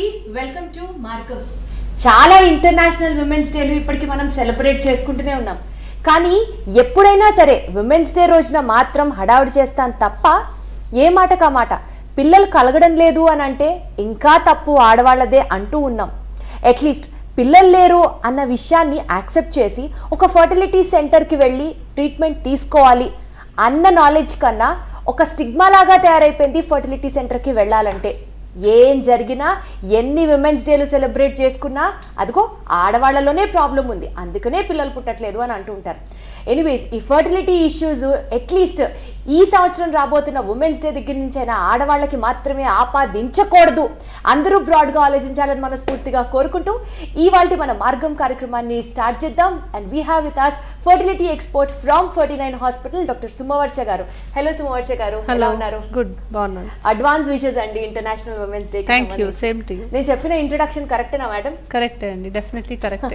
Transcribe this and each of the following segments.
అండి welcome to మార్గం చాలా ఇంటర్నేషనల్ విమెన్స్ డేలు ఇప్పటికి మనం సెలబ్రేట్ చేసుకుంటూనే ఉన్నాం కానీ ఎప్పుడైనా సరే విమెన్స్ డే రోజున మాత్రం హడావుడి చేస్తాం తప్ప ఏ మాటకా మాట పిల్లలు కలగడం లేదు అని అంటే ఇంకా తప్పు ఆడవాళ్ళదే అంటూ ఉన్నాం అట్లీస్ట్ పిల్లలు లేరు అన్న విషయాన్ని యాక్సెప్ట్ చేసి ఒక ఫర్టిలిటీ సెంటర్కి వెళ్ళి ట్రీట్మెంట్ తీసుకోవాలి అన్న నాలెడ్జ్ కన్నా ఒక స్టిగ్మా లాగా తయారైపోయింది ఫర్టిలిటీ సెంటర్కి వెళ్ళాలంటే ఏం జరిగినా ఎన్ని విమెన్స్ డేలు సెలబ్రేట్ చేసుకున్నా అదిగో ఆడవాళ్ళలోనే ప్రాబ్లం ఉంది అందుకనే పిల్లలు పుట్టట్లేదు అని అంటూ ఉంటారు ఎనీవేస్ ఈ ఫర్టిలిటీ ఇష్యూస్ అట్లీస్ట్ ఈ సంవత్సరం రాబోతున్న ఉమెన్స్ డే దగ్గర నుంచి అయినా ఆడవాళ్ళకి మాత్రమే ఆపాదించకూడదు అందరూ బ్రాడ్గా ఆలోచించాలని మనస్ఫూర్తిగా కోరుకుంటూ ఇవాళ మన మార్గం కార్యక్రమాన్ని స్టార్ట్ చేద్దాం and we have with us fertility expert from forty nine hospital doctor Sumavarsha గారు హలో సుమవర్ష గారు ఎలా హలో ఉన్నారు గుడ్ బాగున్నాను అడ్వాన్స్ విషెస్ అండి international women's day thank you same to you నేను చెప్పిన ఇంట్రొడక్షన్ కరెక్టేనా మేడం కరెక్టే అండి డెఫినెట్లీ కరెక్టే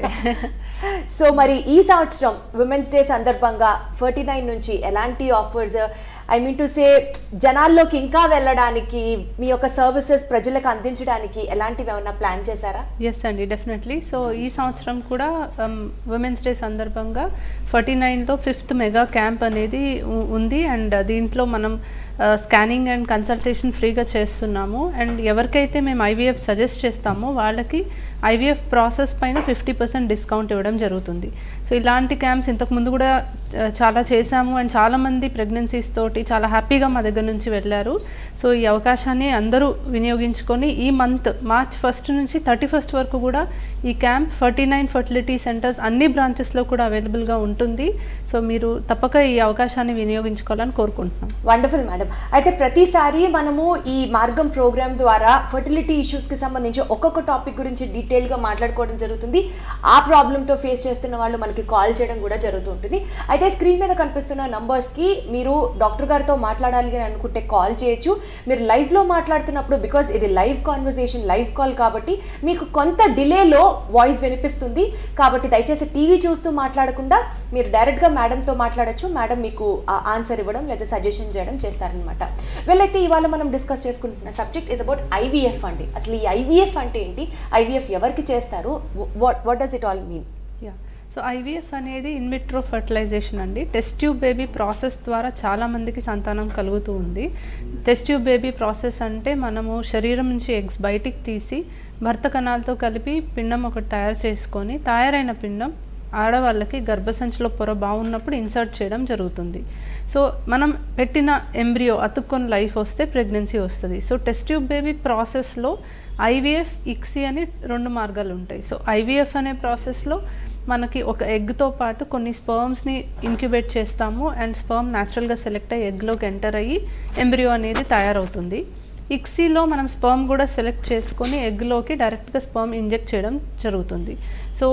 సో మరి ఈ సంవత్సరం ఉమెన్స్ డే సందర్భంగా ఫర్టీ నైన్ నుంచి ఎలాంటి offers I mean to say జనాల్లోకి ఇంకా వెళ్ళడానికి మీ యొక్క సర్వీసెస్ ప్రజలకు అందించడానికి ఎలాంటివి ఏమన్నా ప్లాన్ చేశారా ఎస్ అండి డెఫినెట్లీ సో ఈ సంవత్సరం కూడా ఉమెన్స్ డే సందర్భంగా ఫార్టీ నైన్లో ఫిఫ్త్ మెగా క్యాంప్ అనేది ఉ- ఉంది అండ్ దీంట్లో మనం స్కానింగ్ అండ్ కన్సల్టేషన్ ఫ్రీగా చేస్తున్నాము అండ్ ఎవరికైతే మేము ఐవీఎఫ్ సజెస్ట్ చేస్తామో వాళ్ళకి ఐవీఎఫ్ ప్రాసెస్ పైన ఫిఫ్టీ పర్సెంట్ డిస్కౌంట్ ఇవ్వడం జరుగుతుంది సో ఇలాంటి క్యాంప్స్ ఇంతకుముందు కూడా ఆ, చాలా చేశాము అండ్ చాలామంది ప్రెగ్నెన్సీస్ తోటి చాలా హ్యాపీగా మా దగ్గర నుంచి వెళ్ళారు సో ఈ అవకాశాన్ని అందరూ వినియోగించుకొని ఈ మంత్ మార్చ్ ఫస్ట్ నుంచి థర్టీ ఫస్ట్ వరకు కూడా ఈ camp forty nine fertility centres అన్ని బ్రాంచెస్లో కూడా అవైలబుల్గా ఉంటుంది సో మీరు తప్పక ఈ అవకాశాన్ని వినియోగించుకోవాలని కోరుకుంటున్నాం వండర్ఫుల్ మేడం అయితే ప్రతిసారి మనము ఈ మార్గం ప్రోగ్రామ్ ద్వారా ఫర్టిలిటీ ఇష్యూస్కి సంబంధించి ఒక్కొక్క టాపిక్ గురించి డీటెయిల్గా మాట్లాడుకోవడం జరుగుతుంది ఆ ప్రాబ్లంతో ఫేస్ చేస్తున్న వాళ్ళు మనకి కాల్ చేయడం కూడా జరుగుతుంటుంది అయితే స్క్రీన్ మీద కనిపిస్తున్న నంబర్స్కి మీరు డాక్టర్ గారితో మాట్లాడాలి అని అనుకుంటే కాల్ చేయొచ్చు మీరు లైవ్లో మాట్లాడుతున్నప్పుడు బికాజ్ ఇది లైవ్ కాన్వర్జేషన్ లైవ్ కాల్ కాబట్టి మీకు కొంత డిలేలో వాయిస్ వినిపిస్తుంది కాబట్టి దయచేసి టీవీ చూస్తూ మాట్లాడకుండా మీరు డైరెక్ట్గా మేడంతో మాట్లాడొచ్చు మేడం మీకు ఆన్సర్ ఇవ్వడం లేదా సజెషన్ చేయడం చేస్తారనమాట వీళ్ళైతే ఇవాళ మనం డిస్కస్ చేసుకుంటున్న సబ్జెక్ట్ ఇస్ అబౌట్ ఐవీఎఫ్ అండి అసలు ఈ ఐవీఎఫ్ అంటే ఏంటి ఐవీఎఫ్ ఎవరికి చేస్తారు what what does it all mean ya so IVF అనేది ఇన్విట్రో ఫర్టిలైజేషన్ అండి టెస్ట్ ట్యూబ్ బేబీ ప్రాసెస్ ద్వారా చాలా మందికి సంతానం కలుగుతూ ఉంది టెస్ట్ ట్యూబ్ బేబీ ప్రాసెస్ అంటే మనము శరీరం నుంచి ఎగ్స్ బయటికి తీసి భర్త కణాలతో కలిపి పిండం ఒకటి తయారు చేసుకొని తయారైన పిండం ఆడవాళ్ళకి గర్భసంచిలో పొర బాగున్నప్పుడు ఇన్సర్ట్ చేయడం జరుగుతుంది సో మనం పెట్టిన ఎంబ్రియో అతుక్కొని లైఫ్ వస్తే ప్రెగ్నెన్సీ వస్తుంది సో టెస్ట్ ట్యూబ్ బేబీ ప్రాసెస్లో ఐవీఎఫ్ ఇక్సీ అని రెండు మార్గాలు ఉంటాయి సో ఐవీఎఫ్ అనే ప్రాసెస్లో మనకి ఒక ఎగ్తో పాటు కొన్ని స్పర్మ్స్ని ఇంక్యుబేట్ చేస్తాము అండ్ స్పర్మ్ న్యాచురల్గా సెలెక్ట్ అయ్యి ఎగ్లోకి ఎంటర్ అయ్యి ఎంబ్రియో అనేది తయారవుతుంది ఇక్సీలో మనం స్పర్మ్ కూడా సెలెక్ట్ చేసుకొని ఎగ్లోకి డైరెక్ట్గా స్పర్మ్ ఇంజెక్ట్ చేయడం జరుగుతుంది సో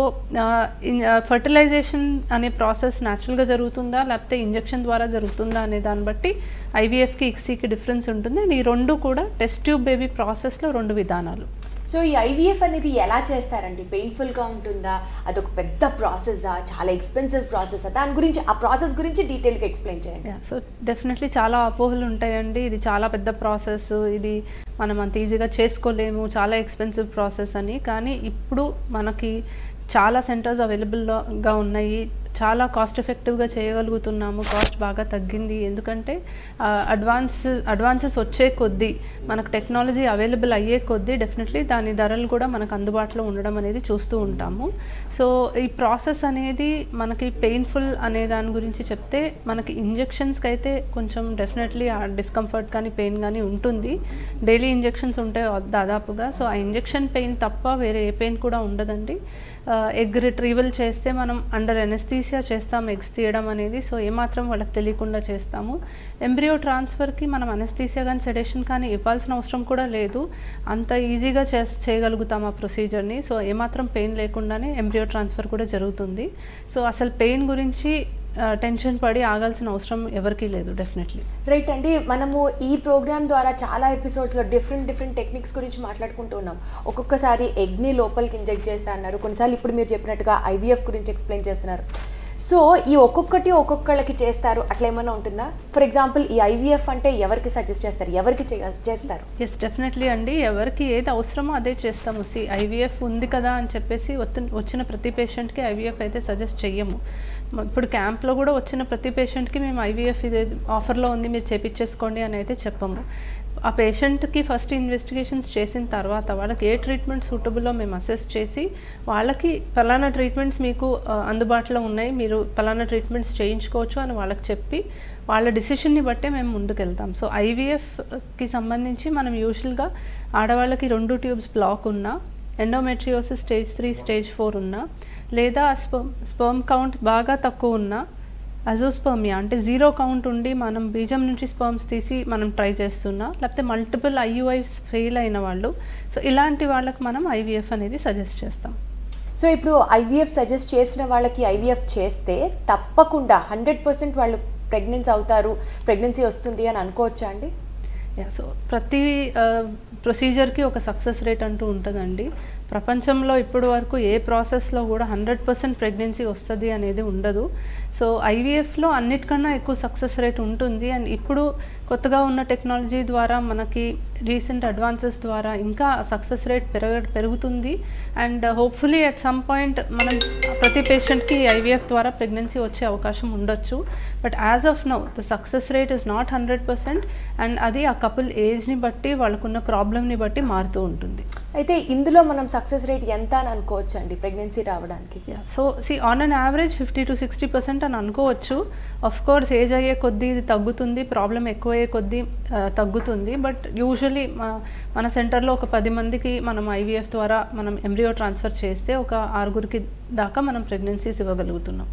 ఫర్టిలైజేషన్ అనే ప్రాసెస్ న్యాచురల్గా జరుగుతుందా లేకపోతే ఇంజెక్షన్ ద్వారా జరుగుతుందా అనే దాన్ని బట్టి ఐవీఎఫ్కి ఇక్సీకి డిఫరెన్స్ ఉంటుంది అండ్ ఈ రెండు కూడా టెస్ట్ ట్యూబ్ బేబీ ప్రాసెస్లో రెండు విధానాలు సో ఈ ఐవీఎఫ్ అనేది ఎలా చేస్తారండి పెయిన్ఫుల్గా ఉంటుందా అదొక పెద్ద ప్రాసెసా చాలా ఎక్స్పెన్సివ్ ప్రాసెసా దాని గురించి ఆ ప్రాసెస్ గురించి డీటెయిల్గా ఎక్స్ప్లెయిన్ చేయండి యా సో డెఫినెట్లీ చాలా అపోహలు ఉంటాయండి ఇది చాలా పెద్ద ప్రాసెస్ ఇది మనం అంత ఈజీగా చేసుకోలేము చాలా ఎక్స్పెన్సివ్ ప్రాసెస్ అని కానీ ఇప్పుడు మనకి చాలా సెంటర్స్ అవైలబుల్గా ఉన్నాయి చాలా కాస్ట్ ఎఫెక్టివ్గా చేయగలుగుతున్నాము కాస్ట్ బాగా తగ్గింది ఎందుకంటే అడ్వాన్స్ అడ్వాన్సెస్ వచ్చే కొద్దీ మనకు టెక్నాలజీ అవైలబుల్ అయ్యే కొద్దీ డెఫినెట్లీ దాని ధరలు కూడా మనకు అందుబాటులో ఉండడం అనేది చూస్తూ ఉంటాము సో ఈ ప్రాసెస్ అనేది మనకి పెయిన్ఫుల్ అనే దాని గురించి చెప్తే మనకి ఇంజెక్షన్స్కి అయితే కొంచెం డెఫినెట్లీ ఆ డిస్కంఫర్ట్ కానీ పెయిన్ కానీ ఉంటుంది డైలీ ఇంజెక్షన్స్ ఉంటాయి దాదాపుగా సో ఆ ఇంజెక్షన్ పెయిన్ తప్ప వేరే ఏ పెయిన్ కూడా ఉండదండి ఎగ్ రిట్రీవల్ చేస్తే మనం అండర్ ఎనెస్థీసియా చేస్తాం ఎగ్స్ తీయడం అనేది సో ఏమాత్రం వాళ్ళకి తెలియకుండా చేస్తాము ఎంబ్రియో ట్రాన్స్ఫర్కి మనం అనెస్థీసియా కానీ సెడేషన్ కానీ ఇవ్వాల్సిన అవసరం కూడా లేదు అంత ఈజీగా చే చేయగలుగుతాం ఆ ప్రొసీజర్ని సో ఏమాత్రం పెయిన్ లేకుండానే ఎంబ్రియో ట్రాన్స్ఫర్ కూడా జరుగుతుంది సో అసలు పెయిన్ గురించి టెన్షన్ పడి ఆగాల్సిన అవసరం ఎవరికీ లేదు డెఫినెట్లీ రైట్ అండి మనము ఈ ప్రోగ్రామ్ ద్వారా చాలా ఎపిసోడ్స్లో డిఫరెంట్ డిఫరెంట్ టెక్నిక్స్ గురించి మాట్లాడుకుంటూ ఉన్నాం ఒక్కొక్కసారి ఎగ్ని లోపలికి ఇంజెక్ట్ చేస్తా అన్నారు కొన్నిసార్లు ఇప్పుడు మీరు చెప్పినట్టుగా ఐవీఎఫ్ గురించి ఎక్స్ప్లెయిన్ చేస్తున్నారు సో ఈ ఒక్కొక్కటి ఒక్కొక్కళ్ళకి చేస్తారు అట్లా ఏమైనా ఉంటుందా ఫర్ ఎగ్జాంపుల్ ఈ ఐవీఎఫ్ అంటే ఎవరికి సజెస్ట్ చేస్తారు ఎవరికి చేయ- చేస్తారు ఎస్ డెఫినెట్లీ అండి ఎవరికి ఏది అవసరమో అదే చేస్తాము సి ఐవీఎఫ్ ఉంది కదా అని చెప్పేసి వత్తి- వచ్చిన ప్రతి పేషెంట్కి ఐవీఎఫ్ అయితే సజెస్ట్ చెయ్యము మ- ఇప్పుడు క్యాంప్లో కూడా వచ్చిన ప్రతి పేషెంట్కి మేము ఐవీఎఫ్ ఇది ఆఫర్లో ఉంది మీరు చేపించేసుకోండి అని అయితే చెప్పము ఆ పేషెంట్కి ఫస్ట్ ఇన్వెస్టిగేషన్స్ చేసిన తర్వాత వాళ్ళకి ఏ ట్రీట్మెంట్ సూటబుల్లో మేము అసెస్ చేసి వాళ్ళకి ఫలానా ట్రీట్మెంట్స్ మీకు ఆ, అందుబాటులో ఉన్నాయి మీరు ఫలానా ట్రీట్మెంట్స్ చేయించుకోవచ్చు అని వాళ్ళకి చెప్పి వాళ్ళ డిసిషన్ని బట్టే మేము ముందుకెళ్తాం సో ఐవీఎఫ్కి సంబంధించి మనం యూజువల్గా ఆడవాళ్ళకి రెండు ట్యూబ్స్ బ్లాక్ ఉన్నా endometriosis stage three stage four ఉన్నా లేదా స్పర్మ్ స్పర్మ్ కౌంట్ బాగా తక్కువ ఉన్నా అజోస్పర్మియా అంటే జీరో కౌంట్ ఉండి మనం బీజం నుంచి స్పర్మ్స్ తీసి మనం ట్రై చేస్తున్నా లేకపోతే మల్టిపుల్ ఐయుఐస్ ఫెయిల్ అయిన వాళ్ళు సో ఇలాంటి వాళ్ళకి మనం ఐవీఎఫ్ అనేది సజెస్ట్ చేస్తాం సో ఇప్పుడు ఐవీఎఫ్ సజెస్ట్ చేసిన వాళ్ళకి ఐవీఎఫ్ చేస్తే తప్పకుండా హండ్రెడ్ పర్సెంట్ వాళ్ళు ప్రెగ్నెన్సీ అవుతారు ప్రెగ్నెన్సీ వస్తుంది అని అనుకోవచ్చా అండి యా సో ప్రతి ప్రొసీజర్కి ఒక సక్సెస్ రేట్ అంటూ ఉంటుందండి ప్రపంచంలో ఇప్పటి వరకు ఏ ప్రాసెస్లో కూడా హండ్రెడ్ పర్సెంట్ ప్రెగ్నెన్సీ వస్తుంది అనేది ఉండదు సో ఐవీఎఫ్లో అన్నిటికన్నా ఎక్కువ సక్సెస్ రేట్ ఉంటుంది అండ్ ఇప్పుడు కొత్తగా ఉన్న టెక్నాలజీ ద్వారా మనకి రీసెంట్ అడ్వాన్సెస్ ద్వారా ఇంకా సక్సెస్ రేట్ పెరగ పెరుగుతుంది and hopefully at some point మనం ప్రతి పేషెంట్కి ఐవీఎఫ్ ద్వారా ప్రెగ్నెన్సీ వచ్చే అవకాశం ఉండొచ్చు but as of now the success rate is not hundred percent and అది ఆ కపుల్ ఏజ్ని బట్టి వాళ్ళకున్న ప్రాబ్లమ్ని బట్టి మారుతూ ఉంటుంది అయితే ఇందులో మనం సక్సెస్ రేట్ ఎంత అని అనుకోవచ్చు అండి ప్రెగ్నెన్సీ రావడానికి so see on an average fifty to sixty percent అని అనుకోవచ్చు ఆఫ్ కోర్స్ ఏజ్ అయ్యే కొద్దీ ఇది తగ్గుతుంది ప్రాబ్లం ఎక్కువ అయ్యే కొద్దీ ఆ, తగ్గుతుంది బట్ యూజువలీ మన సెంటర్లో ఒక పది మందికి మనం ఐవీఎఫ్ ద్వారా మనం ఎంబ్రియో ట్రాన్స్ఫర్ చేస్తే ఒక ఆరుగురికి దాకా మనం ప్రెగ్నెన్సీస్ ఇవ్వగలుగుతున్నాం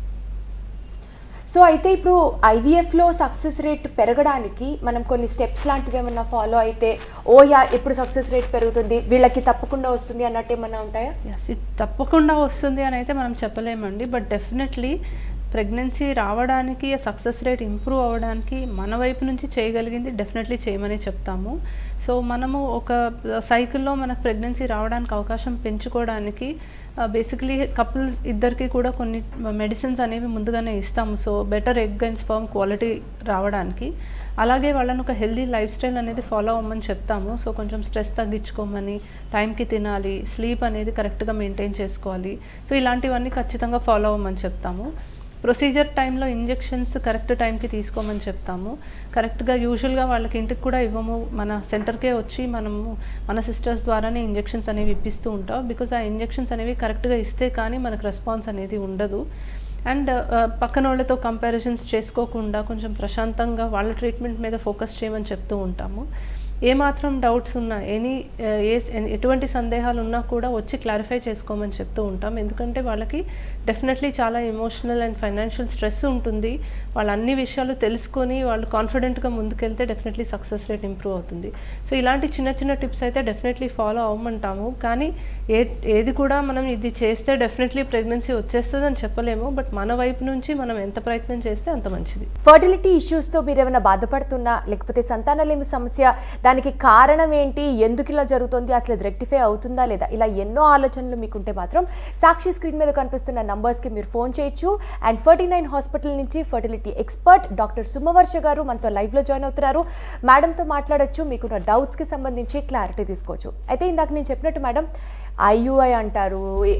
సో అయితే ఇప్పుడు ఐవీఎఫ్లో సక్సెస్ రేట్ పెరగడానికి మనం కొన్ని స్టెప్స్ లాంటివి ఏమన్నా ఫాలో అయితే ఓ యా ఎప్పుడు సక్సెస్ రేట్ పెరుగుతుంది వీళ్ళకి తప్పకుండా వస్తుంది అన్నట్టు ఏమన్నా ఉంటాయా ఎస్ ఇట్ తప్పకుండా వస్తుంది అని అయితే మనం చెప్పలేమండి బట్ డెఫినెట్లీ ప్రెగ్నెన్సీ రావడానికి సక్సెస్ రేట్ ఇంప్రూవ్ అవ్వడానికి మన వైపు నుంచి చేయగలిగింది డెఫినెట్లీ చేయమని చెప్తాము సో మనము ఒక సైకిల్లో మనకు ప్రెగ్నెన్సీ రావడానికి అవకాశం పెంచుకోవడానికి బేసికలీ కపుల్స్ ఇద్దరికి కూడా కొన్ని మెడిసిన్స్ అనేవి ముందుగానే ఇస్తాము so better egg and sperm quality రావడానికి అలాగే వాళ్ళని ఒక హెల్దీ లైఫ్ స్టైల్ అనేది ఫాలో అవ్వమని చెప్తాము సో కొంచెం స్ట్రెస్ తగ్గించుకోమని టైంకి తినాలి స్లీప్ అనేది కరెక్ట్గా మెయింటైన్ చేసుకోవాలి సో ఇలాంటివన్నీ ఖచ్చితంగా ఫాలో అవ్వమని చెప్తాము ప్రొసీజర్ టైంలో ఇంజెక్షన్స్ కరెక్ట్ టైంకి తీసుకోమని చెప్తాము కరెక్ట్గా యూజువల్గా వాళ్ళకి ఇంటికి కూడా ఇవ్వము మన సెంటర్కే వచ్చి మనము మన సిస్టర్స్ ద్వారానే ఇంజెక్షన్స్ అనేవి ఇప్పిస్తూ ఉంటాం బికాజ్ ఆ ఇంజెక్షన్స్ అనేవి కరెక్ట్గా ఇస్తే కానీ మనకు రెస్పాన్స్ అనేది ఉండదు అండ్ పక్కన వాళ్ళతో కంపారిజన్స్ చేసుకోకుండా కొంచెం ప్రశాంతంగా వాళ్ళ ట్రీట్మెంట్ మీద ఫోకస్ చేయమని చెప్తూ ఉంటాము ఏమాత్రం డౌట్స్ ఉన్నా ఎనీ ఏ ఎటువంటి సందేహాలు ఉన్నా కూడా వచ్చి క్లారిఫై చేసుకోమని చెప్తూ ఉంటాం ఎందుకంటే వాళ్ళకి డెఫినెట్లీ చాలా ఎమోషనల్ అండ్ ఫైనాన్షియల్ స్ట్రెస్ ఉంటుంది వాళ్ళు అన్ని విషయాలు తెలుసుకొని వాళ్ళు కాన్ఫిడెంట్గా ముందుకెళ్తే డెఫినెట్లీ సక్సెస్ రేట్ ఇంప్రూవ్ అవుతుంది సో ఇలాంటి చిన్న చిన్న టిప్స్ అయితే డెఫినెట్లీ ఫాలో అవ్వమంటాము కానీ ఏ ఏది కూడా మనం ఇది చేస్తే డెఫినెట్లీ ప్రెగ్నెన్సీ వచ్చేస్తుంది అని చెప్పలేము బట్ మన వైపు నుంచి మనం ఎంత ప్రయత్నం చేస్తే అంత మంచిది ఫర్టిలిటీ ఇష్యూస్తో మీరు ఏమైనా బాధపడుతున్నా లేకపోతే సంతానలేమి సమస్య దానికి కారణం ఏంటి ఎందుకు ఇలా జరుగుతుంది అసలు ఇది రెక్టిఫై అవుతుందా లేదా ఇలా ఎన్నో ఆలోచనలు మీకుంటే మాత్రం సాక్షి స్క్రీన్ మీద కనిపిస్తున్న నంబర్స్కి మీరు ఫోన్ చేయొచ్చు అండ్ ఫర్టీ నైన్ హాస్పిటల్ నుంచి ఫర్టిలిటీ ఎక్స్పర్ట్ డాక్టర్ సుమవర్ష గారు మనతో లైవ్లో జాయిన్ అవుతున్నారు మేడంతో మాట్లాడొచ్చు మీకున్న డౌట్స్కి సంబంధించి క్లారిటీ తీసుకోవచ్చు అయితే ఇందాక నేను చెప్పినట్టు మేడం ఐయుఐ అంటారు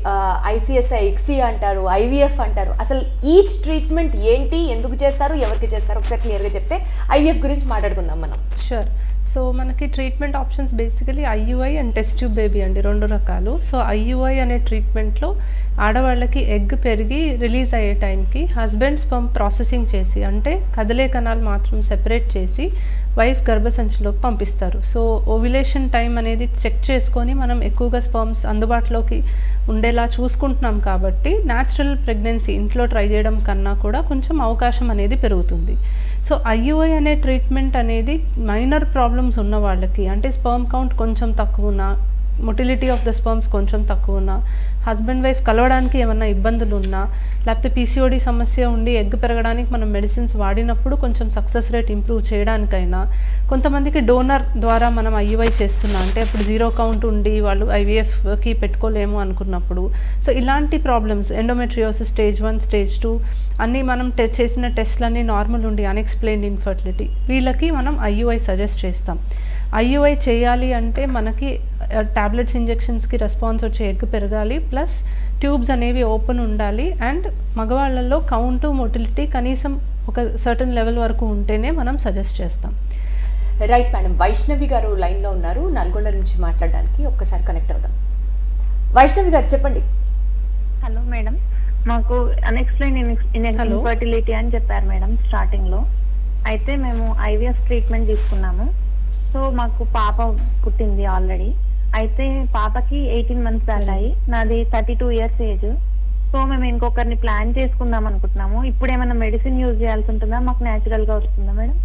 ఐసిఎస్ఐ ఎక్సీ అంటారు ఐవీఎఫ్ అంటారు అసలు ఈచ్ ట్రీట్మెంట్ ఏంటి ఎందుకు చేస్తారు ఎవరికి చేస్తారు ఒకసారి క్లియర్గా చెప్తే ఐవీఎఫ్ గురించి మాట్లాడుకుందాం మనం షూర్ సో మనకి treatment options basically IUI and test tube baby అండి రెండు రకాలు సో ఐయుఐ అనే ట్రీట్మెంట్లో ఆడవాళ్ళకి ఎగ్ పెరిగి రిలీజ్ అయ్యే టైంకి హస్బెండ్ స్పంప్ ప్రాసెసింగ్ చేసి అంటే కదలే కణాలు మాత్రం సెపరేట్ చేసి వైఫ్ గర్భసంచిలోకి పంపిస్తారు సో ఓవిలేషన్ టైం అనేది చెక్ చేసుకొని మనం ఎక్కువగా స్పర్మ్స్ అందుబాటులోకి ఉండేలా చూసుకుంటున్నాం కాబట్టి న్యాచురల్ ప్రెగ్నెన్సీ ఇంట్లో ట్రై చేయడం కన్నా కూడా కొంచెం అవకాశం అనేది పెరుగుతుంది సో ఐయుఐ అనే ట్రీట్మెంట్ అనేది మైనర్ ప్రాబ్లమ్స్ ఉన్న వాళ్ళకి అంటే స్పర్మ్ కౌంట్ కొంచెం తక్కువ ఉన్నా మొటిలిటీ ఆఫ్ ద స్పర్మ్స్ కొంచెం తక్కువ ఉన్నా హస్బెండ్ వైఫ్ కలవడానికి ఏమన్నా ఇబ్బందులు ఉన్నా లేకపోతే పీసీఓడి సమస్య ఉండి ఎగ్ పెరగడానికి మనం మెడిసిన్స్ వాడినప్పుడు కొంచెం సక్సెస్ రేట్ ఇంప్రూవ్ చేయడానికైనా కొంతమందికి డోనర్ ద్వారా మనం ఐయుఐ చేస్తున్నాం అంటే అప్పుడు జీరో కౌంట్ ఉండి వాళ్ళు ఐవీఎఫ్కి పెట్టుకోలేము అనుకున్నప్పుడు సో ఇలాంటి problems endometriosis stage one stage two అన్నీ మనం టె చేసిన టెస్ట్లన్నీ నార్మల్ ఉండి అన్ఎక్స్ప్లెయిన్డ్ ఇన్ఫర్టిలిటీ వీళ్ళకి మనం ఐయుఐ సజెస్ట్ చేస్తాం ఐయుఐ చేయాలి అంటే మనకి టాబ్లెట్స్ ఇంజెక్షన్స్కి రెస్పాన్స్ వచ్చే ఎగ్ పెరగాలి ప్లస్ ట్యూబ్స్ అనేవి ఓపెన్ ఉండాలి అండ్ మగవాళ్ళల్లో కౌంటు మొటిలిటీ కనీసం ఒక సర్టన్ లెవెల్ వరకు ఉంటేనే మనం సజెస్ట్ చేస్తాం రైట్ మేడం వైష్ణవి గారు లైన్లో ఉన్నారు నల్గొండ నుంచి మాట్లాడడానికి ఒక్కసారి కనెక్ట్ అవుదాం వైష్ణవి గారు చెప్పండి హలో మేడం మాకు అన్ఎక్స్ప్లెయిన్ Hello. ఇన్ఫర్టిలిటీ అని చెప్పారు మేడం స్టార్టింగ్ లో అయితే మేము ఐవీఎఫ్ ట్రీట్మెంట్ తీసుకున్నాము సో మాకు పాప పుట్టింది ఆల్రెడీ అయితే పాపకి ఎయిటీన్ మంత్స్ దాటాయి నాది thirty two years age so మేము ఇంకొకరిని ప్లాన్ చేసుకుందాం అనుకుంటున్నాము ఇప్పుడు ఏమైనా మెడిసిన్ యూజ్ చేయాల్సి ఉంటుందా మాకు న్యాచురల్ గా వస్తుందా మేడం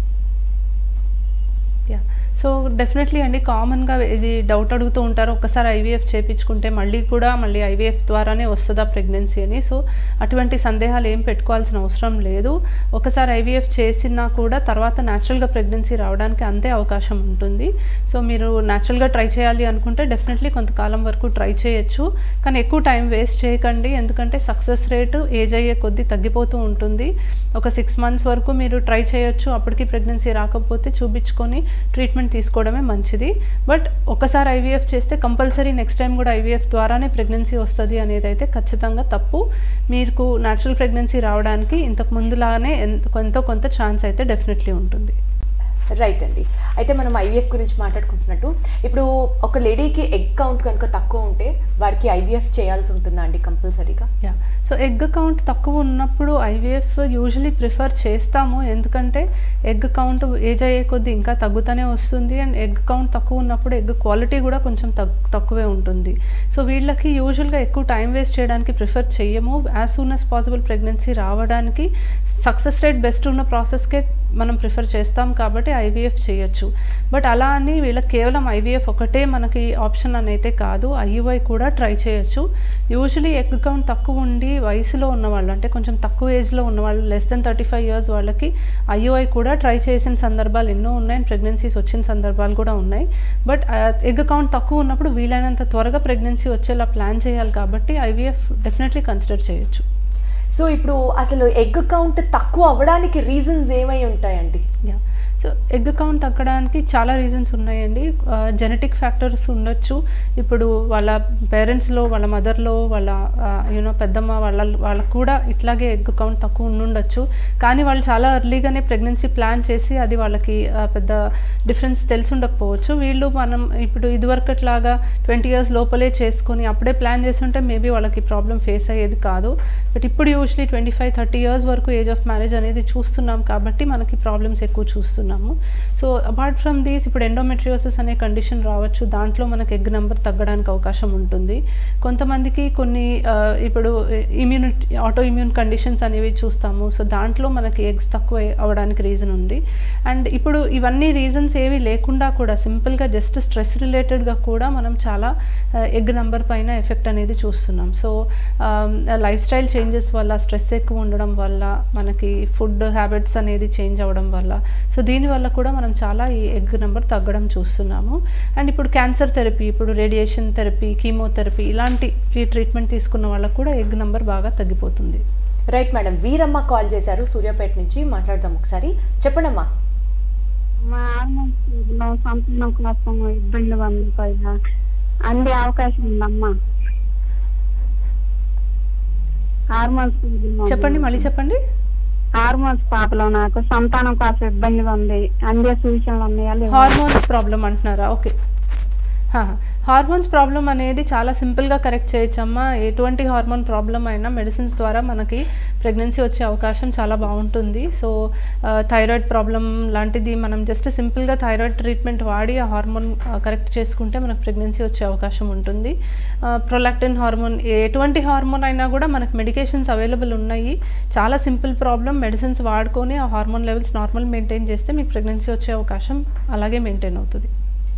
యా సో డెఫినెట్లీ అండి కామన్గా ఇది డౌట్ అడుగుతూ ఉంటారు ఒక్కసారి ఐవీఎఫ్ చేయించుకుంటే మళ్ళీ కూడా మళ్ళీ ఐవీఎఫ్ ద్వారానే వస్తుందా ప్రెగ్నెన్సీ అని సో అటువంటి సందేహాలు ఏం పెట్టుకోవాల్సిన అవసరం లేదు ఒకసారి ఐవీఎఫ్ చేసినా కూడా తర్వాత న్యాచురల్గా ప్రెగ్నెన్సీ రావడానికి అంతే అవకాశం ఉంటుంది సో మీరు న్యాచురల్గా ట్రై చేయాలి అనుకుంటే డెఫినెట్లీ కొంతకాలం వరకు ట్రై చేయొచ్చు కానీ ఎక్కువ టైం వేస్ట్ చేయకండి ఎందుకంటే సక్సెస్ రేటు ఏజ్ అయ్యే కొద్దీ తగ్గిపోతూ ఉంటుంది ఒక సిక్స్ మంత్స్ వరకు మీరు ట్రై చేయొచ్చు అప్పటికి ప్రెగ్నెన్సీ రాకపోతే చూపించుకొని ట్రీట్మెంట్ తీసుకోవడమే మంచిది బట్ ఒకసారి ఐవీఎఫ్ చేస్తే కంపల్సరీ నెక్స్ట్ టైం కూడా ఐవీఎఫ్ ద్వారానే ప్రెగ్నెన్సీ వస్తుంది అనేది అయితే ఖచ్చితంగా తప్పు మీకు న్యాచురల్ ప్రెగ్నెన్సీ రావడానికి ఇంతకు ముందులానే ఎంత ఎంతో కొంత ఛాన్స్ అయితే డెఫినెట్లీ ఉంటుంది రైట్ అండి అయితే మనం ఐవీఎఫ్ గురించి మాట్లాడుకుంటున్నట్టు ఇప్పుడు ఒక లేడీకి ఎగ్ కౌంట్ కనుక తక్కువ ఉంటే వారికి ఐవీఎఫ్ చేయాల్సి ఉంటుందా అండి కంపల్సరీగా యా సో ఎగ్ కౌంట్ తక్కువ ఉన్నప్పుడు ఐవీఎఫ్ యూజువలీ ప్రిఫర్ చేస్తాము ఎందుకంటే ఎగ్ కౌంట్ ఏజ్ అయ్యే కొద్దీ ఇంకా తగ్గుతూనే వస్తుంది అండ్ ఎగ్ కౌంట్ తక్కువ ఉన్నప్పుడు ఎగ్ క్వాలిటీ కూడా కొంచెం తగ్ తక్కువే ఉంటుంది సో వీళ్ళకి యూజువల్గా ఎక్కువ టైం వేస్ట్ చేయడానికి ప్రిఫర్ చెయ్యము as soon as possible pregnancy రావడానికి సక్సెస్ రేట్ బెస్ట్ ఉన్న ప్రాసెస్కే మనం ప్రిఫర్ చేస్తాం కాబట్టి ఐవీఎఫ్ చేయొచ్చు బట్ అలా అని వీళ్ళకి కేవలం ఐవీఎఫ్ ఒకటే మనకి ఆప్షన్ అని అయితే కాదు ఐయుఐ కూడా ట్రై చేయొచ్చు యూజువలీ ఎగ్ కౌంట్ తక్కువ ఉండి వయసులో ఉన్నవాళ్ళు అంటే కొంచెం తక్కువ ఏజ్లో ఉన్నవాళ్ళు less than thirty five years వాళ్ళకి ఐయుఐ కూడా ట్రై చేసిన సందర్భాలు ఎన్నో ఉన్నాయి అండ్ ప్రెగ్నెన్సీస్ వచ్చిన సందర్భాలు కూడా ఉన్నాయి బట్ ఎగ్ కౌంట్ తక్కువ ఉన్నప్పుడు వీలైనంత త్వరగా ప్రెగ్నెన్సీ వచ్చేలా ప్లాన్ చేయాలి కాబట్టి ఐవీఎఫ్ డెఫినెట్లీ కన్సిడర్ చేయొచ్చు సో ఇప్పుడు అసలు ఎగ్ కౌంట్ తక్కువ అవ్వడానికి రీజన్స్ ఏమై ఉంటాయండి యా సో ఎగ్ కౌంట్ తగ్గడానికి చాలా రీజన్స్ ఉన్నాయండి జెనెటిక్ ఫ్యాక్టర్స్ ఉండొచ్చు ఇప్పుడు వాళ్ళ పేరెంట్స్లో వాళ్ళ మదర్లో వాళ్ళ యూనో పెద్దమ్మ వాళ్ళ వాళ్ళకు కూడా ఇట్లాగే ఎగ్ కౌంట్ తక్కువ ఉండుండొచ్చు కానీ వాళ్ళు చాలా ఎర్లీగానే ప్రెగ్నెన్సీ ప్లాన్ చేసి అది వాళ్ళకి ఆ, పెద్ద డిఫరెన్స్ తెలిసి ఉండకపోవచ్చు వీళ్ళు మనం ఇప్పుడు ఇదివరకట్లాగా ట్వంటీ ఇయర్స్ లోపలే చేసుకొని అప్పుడే ప్లాన్ చేస్తుంటే మేబీ వాళ్ళకి ప్రాబ్లం ఫేస్ అయ్యేది కాదు బట్ ఇప్పుడు usually twenty five thirty years వరకు ఏజ్ ఆఫ్ మ్యారేజ్ అనేది చూస్తున్నాం కాబట్టి మనకి ప్రాబ్లమ్స్ ఎక్కువ చూస్తున్నాము సో అపార్ట్ ఫ్రమ్ దీస్ ఇప్పుడు ఎండోమెట్రియోసిస్ అనే కండిషన్ రావచ్చు దాంట్లో మనకి ఎగ్ నెంబర్ తగ్గడానికి అవకాశం ఉంటుంది కొంతమందికి కొన్ని ఆ, ఇప్పుడు ఇమ్యూనిటీ ఆటో ఇమ్యూన్ కండిషన్స్ అనేవి చూస్తాము సో దాంట్లో మనకి ఎగ్స్ తక్కువ అవ్వడానికి రీజన్ ఉంది అండ్ ఇప్పుడు ఇవన్నీ రీజన్స్ ఏవి లేకుండా కూడా సింపుల్గా జస్ట్ స్ట్రెస్ రిలేటెడ్గా కూడా మనం చాలా ఎగ్ నెంబర్ పైన ఎఫెక్ట్ అనేది చూస్తున్నాం సో లైఫ్ స్టైల్ చేంజెస్ వల్ల స్ట్రెస్ ఎక్కువ ఉండడం వల్ల మనకి ఫుడ్ హ్యాబిట్స్ అనేది చేంజ్ అవ్వడం వల్ల సో దీనివల్ల కూడా మనం చాలా ఈ ఎగ్ నెంబర్ తగ్గడం చూస్తున్నాము అండ్ ఇప్పుడు క్యాన్సర్ థెరపీ ఇప్పుడు రేడియేషన్ థెరపీ కీమోథెరపీ ఇలాంటి ఈ ట్రీట్మెంట్ తీసుకున్న వాళ్ళకు కూడా ఎగ్ నెంబర్ బాగా తగ్గిపోతుంది రైట్ మేడం వీరమ్మ కాల్ చేశారు సూర్యాపేట నుంచి మాట్లాడదాం ఒకసారి చెప్పండమ్మా మా ఆత్మహత్యలో సంపూర్ణ కోసం ఇబ్బంది ఉంది పైగా అందే అవకాశం ఉందమ్మా హార్మోన్స్ చెప్పండి మళ్ళీ చెప్పండి హార్మోన్స్ పాపలో నాకు సంతానం కోసం ఇబ్బందిగా ఉంది అందే సూచనలు ఉన్నాయా లేవా? హార్మోన్స్ ప్రాబ్లం అంటున్నారా ఓకే హార్మోన్స్ ప్రాబ్లం అనేది చాలా సింపుల్గా కరెక్ట్ చేయొచ్చమ్మా ఎటువంటి హార్మోన్ ప్రాబ్లం అయినా మెడిసిన్స్ ద్వారా మనకి ప్రెగ్నెన్సీ వచ్చే అవకాశం చాలా బాగుంటుంది సో థైరాయిడ్ ప్రాబ్లం లాంటిది మనం జస్ట్ సింపుల్గా థైరాయిడ్ ట్రీట్మెంట్ వాడి ఆ హార్మోన్ కరెక్ట్ చేసుకుంటే మనకు ప్రెగ్నెన్సీ వచ్చే అవకాశం ఉంటుంది ప్రొలాక్టిన్ హార్మోన్ ఎటువంటి హార్మోన్ అయినా కూడా మనకు మెడికేషన్స్ అవైలబుల్ ఉన్నాయి చాలా సింపుల్ ప్రాబ్లం మెడిసిన్స్ వాడుకొని ఆ హార్మోన్ లెవెల్స్ నార్మల్ మెయింటైన్ చేస్తే మీకు ప్రెగ్నెన్సీ వచ్చే అవకాశం అలాగే మెయింటైన్ అవుతుంది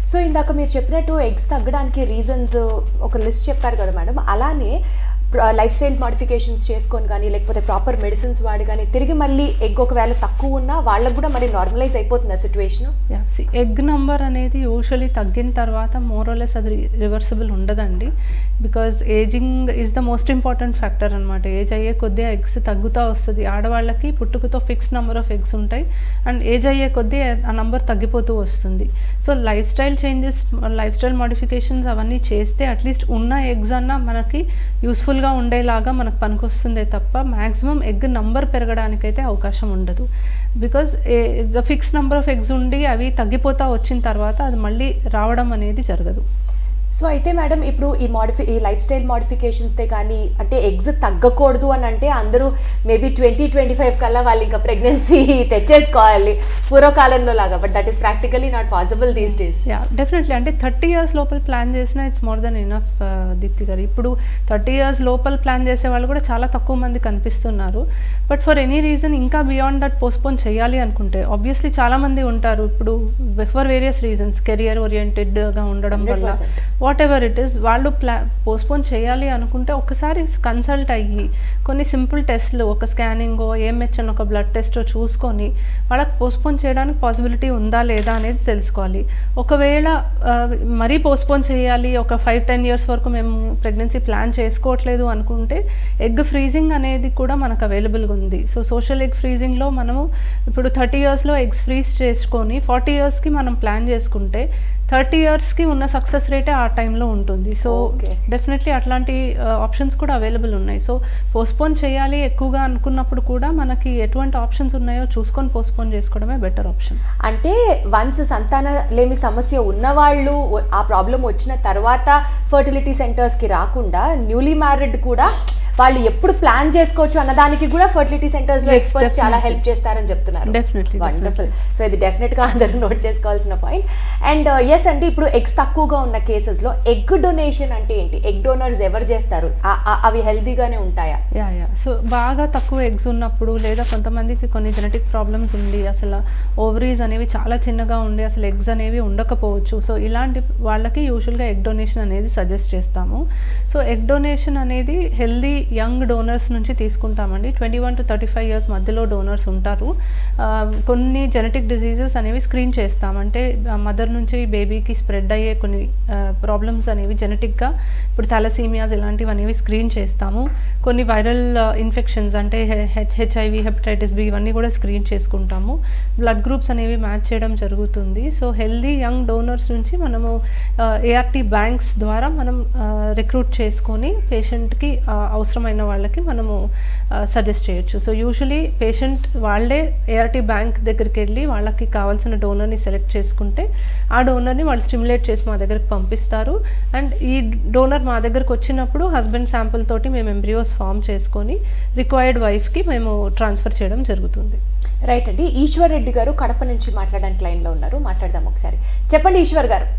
సో ఇందాక మీరు చెప్పినట్టు ఎగ్స్ తగ్గడానికి రీజన్స్ ఒక లిస్ట్ చెప్పారు కదా మేడం అలానే లైఫ్ స్టైల్ మాడిఫికేషన్స్ చేసుకొని కానీ లేకపోతే ప్రాపర్ మెడిసిన్స్ వాడి కానీ తిరిగి మళ్ళీ ఎగ్ ఒకవేళ తక్కువ ఉన్నా వాళ్ళకు కూడా మరి నార్మలైజ్ అయిపోతుంది ఆ సిచ్యువేషన్ యా ఎగ్ నంబర్ అనేది యూజువలీ తగ్గిన తర్వాత మోరోలెస్ అది రివర్సిబుల్ ఉండదండి because aging is the most important factor అనమాట ఏజ్ అయ్యే కొద్దీ ఎగ్స్ తగ్గుతూ వస్తుంది ఆడవాళ్ళకి పుట్టుకతో ఫిక్స్ నెంబర్ ఆఫ్ ఎగ్స్ ఉంటాయి అండ్ ఏజ్ అయ్యే కొద్దీ ఆ నంబర్ తగ్గిపోతూ వస్తుంది so lifestyle changes lifestyle modifications అవన్నీ చేస్తే అట్లీస్ట్ ఉన్న ఎగ్స్ అన్నా మనకి యూస్ఫుల్గా ఉండేలాగా మనకు పనికొస్తుందే తప్ప మ్యాక్సిమం ఎగ్ నంబర్ పెరగడానికైతే అవకాశం ఉండదు because the fix number of eggs ఉండి అవి తగ్గిపోతా వచ్చిన తర్వాత అది మళ్ళీ రావడం అనేది జరగదు సో అయితే మేడం ఇప్పుడు ఈ మోడిఫి ఈ లైఫ్ స్టైల్ మోడిఫికేషన్స్తే కానీ అంటే ఎగ్స్ తగ్గకూడదు అని అంటే అందరూ మేబీ ట్వంటీ ట్వంటీ ఫైవ్ కల్లా వాళ్ళు ఇంకా ప్రెగ్నెన్సీ తెచ్చేసుకోవాలి పూర్వకాలంలో లాగా but that is practically not possible these days yeah definitely అంటే థర్టీ ఇయర్స్ లోపల ప్లాన్ చేసినా it's more than enough Deepti గారు ఇప్పుడు థర్టీ ఇయర్స్ లోపల ప్లాన్ చేసే వాళ్ళు కూడా చాలా తక్కువ మంది కనిపిస్తున్నారు బట్ ఫర్ ఎనీ రీజన్ ఇంకా బియాండ్ దట్ పోస్ట్పోన్ చేయాలి అనుకుంటే ఆబ్వియస్లీ చాలా మంది ఉంటారు ఇప్పుడు ఫర్ వేరియస్ రీజన్స్ కెరియర్ ఓరియంటెడ్గా ఉండడం వల్ల 100%. వాట్ ఎవర్ ఇట్ ఈస్ వాళ్ళు ప్లా పోస్ట్పోన్ చేయాలి అనుకుంటే ఒకసారి కన్సల్ట్ అయ్యి కొన్ని సింపుల్ టెస్ట్లు ఒక స్కానింగో ఏఎంహెచ్ అని ఒక బ్లడ్ టెస్టో చూసుకొని వాళ్ళకి పోస్ట్పోన్ చేయడానికి పాసిబిలిటీ ఉందా లేదా అనేది తెలుసుకోవాలి ఒకవేళ ఆ, మరీ పోస్ట్పోన్ చేయాలి ఒక ఫైవ్ టెన్ ఇయర్స్ వరకు మేము ప్రెగ్నెన్సీ ప్లాన్ చేసుకోవట్లేదు అనుకుంటే ఎగ్ ఫ్రీజింగ్ అనేది కూడా మనకు అవైలబుల్గా ఉంది సో సోషల్ ఎగ్ ఫ్రీజింగ్లో మనము ఇప్పుడు థర్టీ ఇయర్స్లో ఎగ్స్ ఫ్రీజ్ చేసుకొని ఫార్టీ ఇయర్స్కి మనం ప్లాన్ చేసుకుంటే థర్టీ ఇయర్స్కి ఉన్న సక్సెస్ రేటే ఆ టైంలో ఉంటుంది సో Okay. డెఫినెట్లీ అట్లాంటి ఆప్షన్స్ కూడా అవైలబుల్ ఉన్నాయి సో పోస్ట్పోన్ చేయాలి ఎక్కువగా అనుకున్నప్పుడు కూడా మనకి ఎటువంటి ఆప్షన్స్ ఉన్నాయో చూసుకొని పోస్ట్పోన్ చేసుకోవడమే బెటర్ ఆప్షన్ అంటే వన్స్ సంతాన లేమి సమస్య ఉన్నవాళ్ళు వ- ఆ ప్రాబ్లం వచ్చిన తర్వాత ఫర్టిలిటీ సెంటర్స్కి రాకుండా న్యూలీ మ్యారీడ్ కూడా వాళ్ళు ఎప్పుడు ప్లాన్ చేసుకోవచ్చు అన్నదానికి కూడా ఫర్టిలిటీ సెంటర్స్ లో Yes, ఎక్స్పర్ట్స్ చాలా definitely. హెల్ప్ చేస్తారని చెప్తున్నారు Definitely, వండర్ఫుల్ సో ఇది డెఫినెట్ గా అందరూ నోట్ చేసుకోవాల్సిన పాయింట్ అండ్ ఎస్ అంటే ఇప్పుడు ఎగ్స్ తక్కువగా ఉన్న కేసెస్ లో ఎగ్ డొనేషన్ అంటే ఏంటి ఎగ్ డోనర్స్ ఎవరు చేస్తారు ఆ- ఆ- అవి హెల్తీగానే ఉంటాయా యా యా సో బాగా తక్కువ ఎగ్స్ ఉన్నప్పుడు లేదా కొంతమందికి కొన్ని జెనెటిక్ ప్రాబ్లమ్స్ ఉండి అసలు ఓవరీస్ అనేవి చాలా చిన్నగా ఉండి అసలు ఎగ్స్ అనేవి ఉండకపోవచ్చు సో ఇలాంటి వాళ్ళకి యూజువల్గా ఎగ్ డొనేషన్ అనేది సజెస్ట్ చేస్తాము సో ఎగ్ డొనేషన్ అనేది హెల్దీ యంగ్ డోనర్స్ నుంచి తీసుకుంటామండి twenty one to thirty five years మధ్యలో డోనర్స్ ఉంటారు ఆ, కొన్ని జెనెటిక్ డిసీజెస్ అనేవి స్క్రీన్ చేస్తాం అంటే మదర్ నుంచి బేబీకి స్ప్రెడ్ అయ్యే కొన్ని ప్రాబ్లమ్స్ అనేవి జెనెటిక్గా ఇప్పుడు థాలసీమియాస్ ఇలాంటివి అనేవి స్క్రీన్ చేస్తాము కొన్ని వైరల్ ఇన్ఫెక్షన్స్ అంటే హెచ్ హెచ్ఐవి హెపటైటిస్ బి ఇవన్నీ కూడా స్క్రీన్ చేసుకుంటాము బ్లడ్ గ్రూప్స్ అనేవి మ్యాచ్ చేయడం జరుగుతుంది సో హెల్దీ యంగ్ డోనర్స్ నుంచి మనము ఏఆర్టీ బ్యాంక్స్ ద్వారా మనం రిక్రూట్ చేసుకొని పేషెంట్కి అవసరమైన వాళ్ళకి మనము సజెస్ట్ చేయొచ్చు సో యూజువలీ పేషెంట్ వాళ్ళే ఏఆర్టీ బ్యాంక్ దగ్గరికి వెళ్ళి వాళ్ళకి కావాల్సిన డోనర్ని సెలెక్ట్ చేసుకుంటే ఆ డోనర్ని వాళ్ళు స్టిమ్యులేట్ చేసి మా దగ్గరికి పంపిస్తారు అండ్ ఈ డోనర్ మా దగ్గరకు వచ్చినప్పుడు హస్బెండ్ శాంపుల్ తోటి మేము ఎంబ్రియోస్ ఫామ్ చేసుకొని రిక్వైర్డ్ వైఫ్కి మేము ట్రాన్స్ఫర్ చేయడం జరుగుతుంది రైట్ అండి ఈశ్వర్ రెడ్డి గారు కడప నుంచి మాట్లాడడానికి లైన్ లో ఉన్నారు మాట్లాడదాం ఒకసారి చెప్పండి ఈశ్వర్ గారు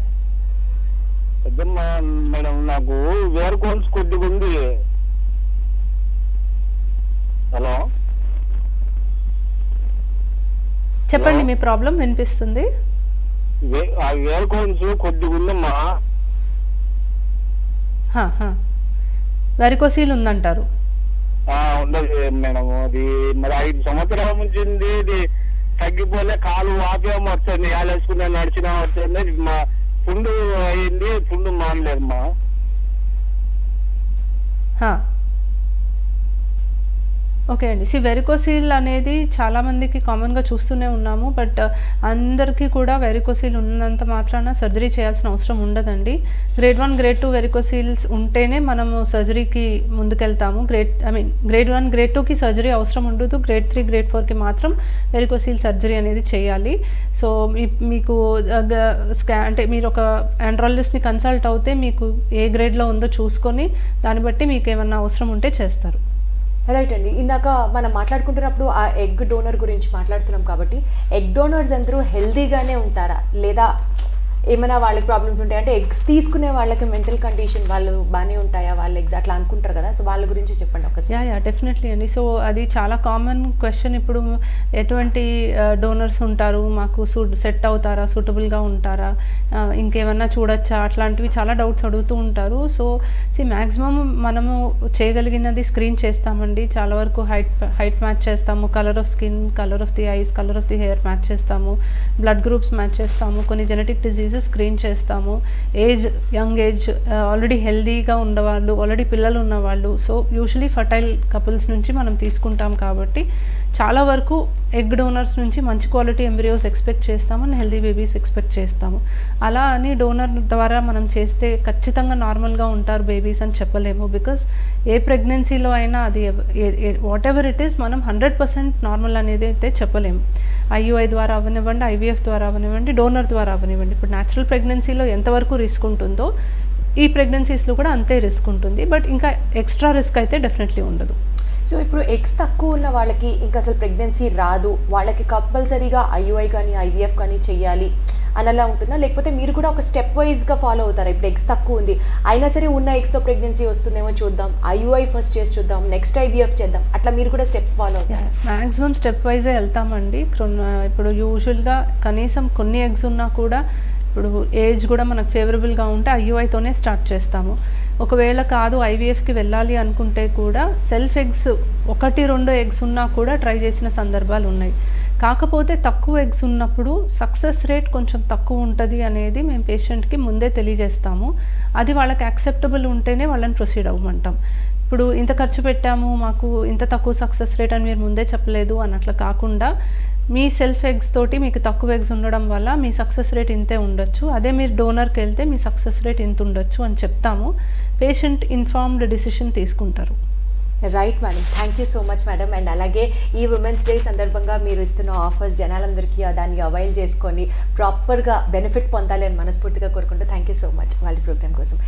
పెద్దమ్మ మేడం నాకు వేర్ కోన్స్ కొద్దిగా ఉంది హలో చెప్పండి Hello? మీ ప్రాబ్లం వినిపిస్తుంది వే- ఆ వేర్ కోన్స్ కొద్దిగా ఉందమ్మా వెరికోసీల్ ఉందంటారు ఆ, ఉండదు మేడం అది మరి ఐదు సంవత్సరాల నుంచి ఉంది ఇది తగ్గిపోలే కాలు వాపేమో వస్తుంది వేసుకునే నడిచినా వస్తుంది మా పుండు అయింది పుండు మానలేదమ్మా హా. ఓకే అండి సి వెరికోసీల్ అనేది చాలామందికి కామన్గా చూస్తూనే ఉన్నాము బట్ అందరికీ కూడా వెరికోసీల్ ఉన్నంత మాత్రాన సర్జరీ చేయాల్సిన అవసరం ఉండదండి grade one grade two varicoceles ఉంటేనే మనము సర్జరీకి ముందుకెళ్తాము grade I mean grade one grade టూకి సర్జరీ అవసరం ఉండదు గ్రేడ్ త్రీ గ్రేడ్ ఫోర్కి మాత్రం వెరికోసీల్ సర్జరీ అనేది చేయాలి సో మీ- మీకు ఆ, గ- స్కా అంటే మీరు ఒక ఆండ్రాలజిస్ట్ని కన్సల్ట్ అవుతే మీకు ఏ గ్రేడ్లో ఉందో చూసుకొని దాన్ని బట్టి మీకు ఏమన్నా అవసరం ఉంటే చేస్తారు రైట్ అండి ఇందాక మనం మాట్లాడుకుంటున్నప్పుడు ఆ ఎగ్ డోనర్ గురించి మాట్లాడుతున్నాం కాబట్టి ఎగ్ డోనర్స్ అందరూ హెల్దీగానే ఉంటారా లేదా ఏమైనా వాళ్ళకి ప్రాబ్లమ్స్ ఉంటాయి అంటే ఎగ్స్ తీసుకునే వాళ్ళకి మెంటల్ కండిషన్ వాళ్ళు బాగానే ఉంటాయా వాళ్ళు ఎగ్స్ అట్లా అనుకుంటారు కదా సో వాళ్ళ గురించి చెప్పండి ఒకసారి యా యా డెఫినెట్లీ అండి సో అది చాలా కామన్ క్వశ్చన్ ఇప్పుడు ఎటువంటి డోనర్స్ ఉంటారు మాకు సూట్ సెట్ అవుతారా సూటబుల్గా ఉంటారా ఆ, ఇంకేమన్నా చూడొచ్చా అట్లాంటివి చాలా డౌట్స్ అడుగుతూ ఉంటారు సో సి మ్యాక్సిమం మనము చేయగలిగినది స్క్రీన్ చేస్తామండి చాలా వరకు హైట్ హైట్ మ్యాచ్ చేస్తాము colour of skin colour of the eyes colour of the hair match చేస్తాము బ్లడ్ గ్రూప్స్ మ్యాచ్ చేస్తాము కొన్ని జెనెటిక్ డిసీజెస్ స్క్రీన్ చేస్తాము ఏజ్ యంగ్ ఏజ్ ఆల్రెడీ హెల్దీగా ఉన్నవాళ్ళు ఆల్రెడీ పిల్లలు ఉన్నవాళ్ళు సో యూజువలీ ఫర్టైల్ కపుల్స్ నుంచి మనం తీసుకుంటాం కాబట్టి చాలా వరకు ఎగ్ డోనర్స్ నుంచి మంచి క్వాలిటీ ఎంబ్రియోస్ ఎక్స్పెక్ట్ చేస్తాము అండ్ హెల్దీ బేబీస్ ఎక్స్పెక్ట్ చేస్తాము అలా అని డోనర్ ద్వారా మనం చేస్తే ఖచ్చితంగా నార్మల్గా ఉంటారు బేబీస్ అని చెప్పలేము బికాస్ ఏ ప్రెగ్నెన్సీలో అయినా అది వాట్ ఎవర్ ఇట్ ఈస్ మనం హండ్రెడ్ పర్సెంట్ నార్మల్ అనేది అయితే చెప్పలేము ఐయుఐ ద్వారా అవనివ్వండి ఐవీఎఫ్ ద్వారా అవనివ్వండి డోనర్ ద్వారా అవనివ్వండి ఇప్పుడు న్యాచురల్ ప్రెగ్నెన్సీలో ఎంతవరకు రిస్క్ ఉంటుందో ఈ ప్రెగ్నెన్సీస్లో కూడా అంతే రిస్క్ ఉంటుంది బట్ ఇంకా ఎక్స్ట్రా రిస్క్ అయితే డెఫినెట్లీ ఉండదు సో ఇప్పుడు ఎగ్స్ తక్కువ ఉన్న వాళ్ళకి ఇంకా అసలు ప్రెగ్నెన్సీ రాదు వాళ్ళకి కంపల్సరీగా ఐయుఐ కానీ ఐవీఎఫ్ కానీ చెయ్యాలి అని అలా ఉంటుందా లేకపోతే మీరు కూడా ఒక స్టెప్ వైజ్గా ఫాలో అవుతారా ఇప్పుడు ఎగ్స్ తక్కువ ఉంది అయినా సరే ఉన్న ఎగ్స్తో ప్రెగ్నెన్సీ వస్తుందేమో చూద్దాం ఐయుఐ ఫస్ట్ చేసి చూద్దాం నెక్స్ట్ ఐవీఎఫ్ చేద్దాం అట్లా మీరు కూడా స్టెప్స్ ఫాలో అవుతారా మ్యాక్సిమం స్టెప్ వైజే వెళ్తామండి క్రొన్- ఇప్పుడు యూజువల్గా కనీసం కొన్ని ఎగ్స్ ఉన్నా కూడా ఇప్పుడు ఏజ్ కూడా మనకు ఫేవరబుల్గా ఉంటే ఐయుఐతోనే స్టార్ట్ చేస్తాము ఒకవేళ కాదు ఐవీఎఫ్కి వెళ్ళాలి అనుకుంటే కూడా సెల్ఫ్ ఎగ్స్ ఒకటి రెండు ఎగ్స్ ఉన్నా కూడా ట్రై చేసిన సందర్భాలు ఉన్నాయి కాకపోతే తక్కువ ఎగ్స్ ఉన్నప్పుడు సక్సెస్ రేట్ కొంచెం తక్కువ ఉంటుంది అనేది మేము పేషెంట్కి ముందే తెలియజేస్తాము అది వాళ్ళకి యాక్సెప్టబుల్ ఉంటేనే వాళ్ళని ప్రొసీడ్ అవ్వమంటాం ఇప్పుడు ఇంత ఖర్చు పెట్టాము మాకు ఇంత తక్కువ సక్సెస్ రేట్ అని మీరు ముందే చెప్పలేదు అన్నట్లు కాకుండా మీ సెల్ఫ్ ఎగ్స్ తోటి మీకు తక్కువ ఎగ్స్ ఉండడం వల్ల మీ సక్సెస్ రేట్ ఇంతే ఉండొచ్చు అదే మీరు డోనర్కి వెళ్తే మీ సక్సెస్ రేట్ ఇంత ఉండొచ్చు అని చెప్తాము పేషెంట్ ఇన్ఫార్మ్డ్ డిసిషన్ తీసుకుంటారు right madam thank you so much madam and అలాగే ఈ ఉమెన్స్ డే సందర్భంగా మీరు ఇస్తున్న ఆఫర్స్ జనాలందరికీ దాన్ని అవైల్ చేసుకొని ప్రాపర్గా బెనిఫిట్ పొందాలి అని మనస్ఫూర్తిగా కోరుకుంటూ థ్యాంక్ యూ సో మచ్ వాళ్ళ ప్రోగ్రామ్ కోసం